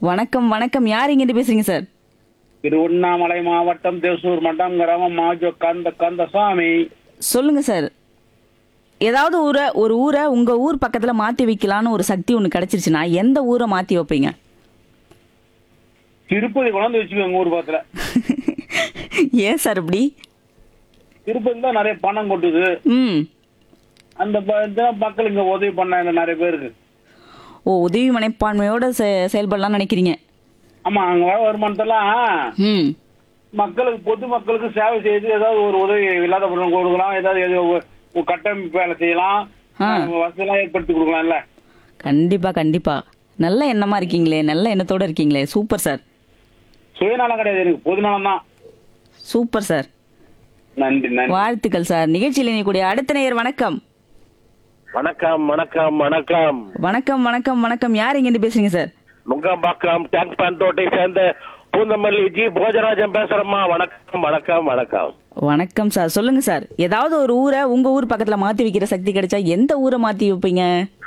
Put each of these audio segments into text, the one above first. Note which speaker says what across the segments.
Speaker 1: வணக்கம் வணக்கம் யார் இங்கிட்டு பேசுறீங்க சார்
Speaker 2: திருவண்ணாமலை மாவட்டம் தேசூர் மட்டம் கிராமம் மாஜோ கந்த கந்தசாமி
Speaker 1: சொல்லுங்க சார் ஏதாவது ஊரை ஒரு ஊரை உங்க ஊர் பக்கத்துல மாத்தி வைக்கலான்னு ஒரு சக்தி ஒன்று கிடைச்சிருச்சுன்னா எந்த ஊரை மாத்தி வைப்பீங்க
Speaker 2: திருப்பதி கொண்டாந்து வச்சுக்கோங்க ஊர் பக்கத்துல
Speaker 1: ஏன் சார் இப்படி
Speaker 2: திருப்பதி தான் நிறைய பணம் கொட்டுது
Speaker 1: ம்
Speaker 2: அந்த ப- இதெல்லாம் மக்கள் இங்க உதவி பண்ணாங்க நிறைய பேருக்கு
Speaker 1: ஓ உதவி மனைப்பான்மையோட செ- செயல்படலாம்னு நினைக்கிறீங்க
Speaker 2: ஆமா அங்க வர வருமானத்தெல்லாம்
Speaker 1: ம்
Speaker 2: மக்களுக்கு பொது மக்களுக்கு சேவை செய்து ஏதாவது ஒரு உதவி இல்லாத பொருள் கொடுக்கலாம் ஏதாவது எது ஒரு- ஒரு கட்டமைப்பு வேலை செய்யலாம்
Speaker 1: ஆ.
Speaker 2: வசதியெல்லாம் ஏற்படுத்தி கொடுக்கலாம்ல
Speaker 1: கண்டிப்பா கண்டிப்பா நல்ல எண்ணமா இருக்கீங்களே நல்ல எண்ணத்தோட இருக்கீங்களே சூப்பர் சார்
Speaker 2: சுயநலம் கிடையாது எனக்கு பொதுநலம் தான்
Speaker 1: சூப்பர் சார்
Speaker 2: நன்றி நன்றி
Speaker 1: வாழ்த்துக்கள் சார் நிகழ்ச்சியில் இணையக்கூடிய அடுத்த நேயர் வணக்கம்
Speaker 3: வணக்கம் வணக்கம் வணக்கம்
Speaker 1: வணக்கம் வணக்கம் வணக்கம் யார் இங்கிருந்து பேசுறீங்க சார்
Speaker 3: முங்கம்பாக்கம் டேங்க் பந்தோட்டை சேர்ந்த பூந்தமல்லி ஜி போஜராஜன் பேசுறேம்மா வணக்கம் வணக்கம் வணக்கம்
Speaker 1: வணக்கம் சார் சொல்லுங்க சார் ஏதாவது ஒரு ஊரை உங்க ஊர் பக்கத்துல மாத்தி வைக்கிற சக்தி கிடைச்சா எந்த ஊரை மாத்தி வைப்பீங்க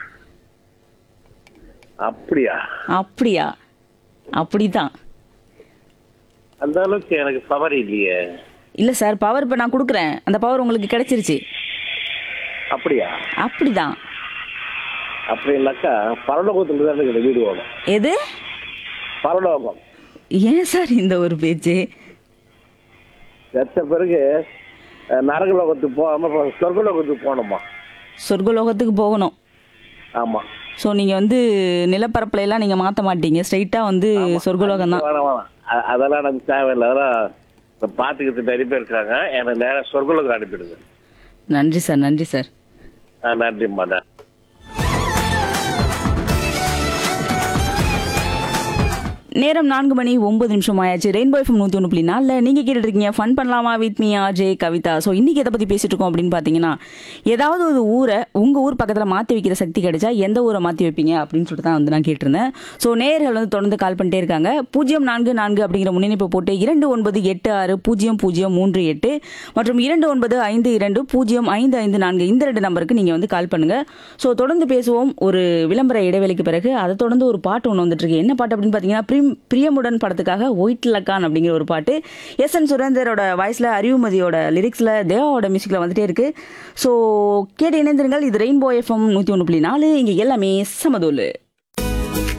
Speaker 3: அப்படியா
Speaker 1: அப்படியா அப்படிதான்
Speaker 3: அந்த அளவுக்கு எனக்கு பவர் இல்லையே
Speaker 1: இல்ல சார் பவர் இப்ப நான் கொடுக்குறேன் அந்த பவர் உங்களுக்கு கிடைச்சிருச்சு
Speaker 3: அப்படியா
Speaker 1: அப்படிதான்
Speaker 3: அப்படின்னாக்கா பரலோகத்துல தான் எனக்கு வீடு வேணும்
Speaker 1: எது
Speaker 3: பரலோகம்
Speaker 1: ஏன் சார் இந்த ஒரு பேச்சு
Speaker 3: செத்த பிறகு அஹ், நரகலோகத்துக்கு போகாம இப்ப சொர்க்கலோகத்துக்கு போகணுமா
Speaker 1: சொர்க்கலோகத்துக்கு போகணும்
Speaker 3: ஆமா
Speaker 1: ஸோ நீங்க வந்து நிலப்பரப்புல எல்லாம் நீங்க மாத்த மாட்டீங்க ஸ்ட்ரைட்டா வந்து சொர்க்கலோகம் தான்
Speaker 3: வேணாம் வேணாம் அ- அதெல்லாம் எனக்கு தேவையில்லை அதெல்லாம் இப்ப பாத்துக்கிட்டு நிறைய பேர் இருக்காங்க எனக்கு நேரம் சொர்க்கலோகம் அனுப்பிடுங்க
Speaker 1: நன்றி சார் நன்றி சார்
Speaker 3: ஆ, நன்றிம்மா நன்றி
Speaker 1: நேரம் நான்கு மணி ஒன்பது நிமிஷம் ஆயாச்சு ரெயின்போ எஃப்எம் நூற்றி ஒன்று புள்ளி நாலில் நீங்கள் கேட்டுட்டு இருக்கீங்க ஃபன் பண்ணலாமா with me RJ Kavitha so இன்றைக்கி எதை பற்றி பேசிட்டு இருக்கோம் அப்படின்னு பார்த்தீங்கன்னா ஏதாவது ஒரு ஊரை உங்கள் ஊர் பக்கத்தில் மாற்றி வைக்கிற சக்தி கிடைச்சா எந்த ஊரை மாற்றி வைப்பீங்க அப்படின்னு சொல்லிட்டு தான் வந்து நான் கேட்டிருந்தேன் ஸோ நேயர்கள் வந்து தொடர்ந்து கால் பண்ணிட்டே இருக்காங்க பூஜ்ஜியம் நான்கு நான்கு அப்படிங்கிற முன்னிணைப்பு போட்டு இரண்டு ஒன்பது எட்டு ஆறு பூஜ்ஜியம் பூஜ்ஜியம் மூன்று எட்டு மற்றும் இரண்டு ஒன்பது ஐந்து இரண்டு பூஜ்ஜியம் ஐந்து ஐந்து நான்கு இந்த ரெண்டு நம்பருக்கு நீங்கள் வந்து கால் பண்ணுங்கள் ஸோ தொடர்ந்து பேசுவோம் ஒரு விளம்பர இடைவேளைக்கு பிறகு அதை தொடர்ந்து ஒரு பாட்டு ஒன்று வந்துட்டு இருக்கு என்ன பாட்டு அப்படின்னு பார்த்தீங்கன்னா பிரிம் பிரியமுடன் படத்துக்காக ஒயிட் லக்கான் அப்படிங்கிற ஒரு பாட்டு எஸ் என் சுரேந்தரோட வாய்ஸில் அறிவுமதியோட லிரிக்ஸில் தேவாவோட மியூசிக்கில் வந்துட்டே இருக்கு ஸோ கேட்டு இணைந்திருங்கள் இது ரெயின்போ எஃப்எம் நூற்றி ஒன்று புள்ளி நாலு இங்கே எல்லாமே சமதோலு